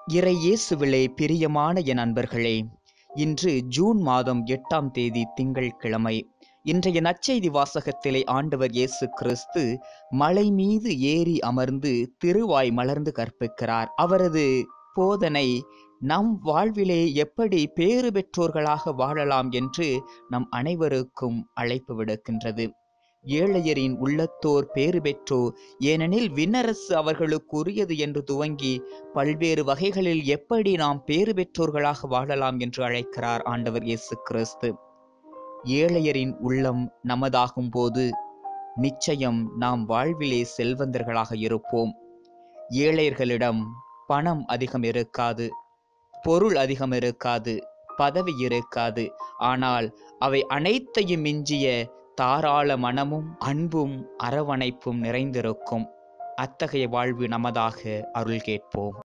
இறை இயேசுவிலே பிரியமான என் அன்பர்களே இன்று ஜூன் மாதம் எட்டாம் தேதி திங்கட்கிழமை இன்றைய நற்செய்தி வாசகத்திலே ஆண்டவர் இயேசு கிறிஸ்து மலை மீது ஏறி அமர்ந்து திருவாய் மலர்ந்து கற்பிக்கிறார் அவரது போதனை நம் வாழ்விலே எப்படி பேறு பெற்றோர்களாக வாழலாம் என்று நம் அனைவருக்கும் அழைப்பு விடுக்கின்றது ஏழையரின் உள்ளத்தோர் பேறு பெற்றோர் ஏனெனில் விண்ணரசு அவர்களுக்கு உரியது என்று துவங்கி பல்வேறு வகைகளில் எப்படி நாம் பேறு பெற்றோர்களாக வாழலாம் என்று அழைக்கிறார் ஆண்டவர் இயேசு கிறிஸ்து ஏழையரின் உள்ளம் நமதாகும் போது நிச்சயம் நாம் வாழ்விலே செல்வந்தர்களாக இருப்போம் ஏழையர்களிடம் பணம் அதிகம் இருக்காது பொருள் அதிகம் இருக்காது பதவி இருக்காது ஆனால் அவை அனைத்தையும் மிஞ்சிய தாராள மனமும் அன்பும் அரவணைப்பும் நிறைந்திருக்கும் அத்தகைய வாழ்வு நமதாக அருள் கேட்போம்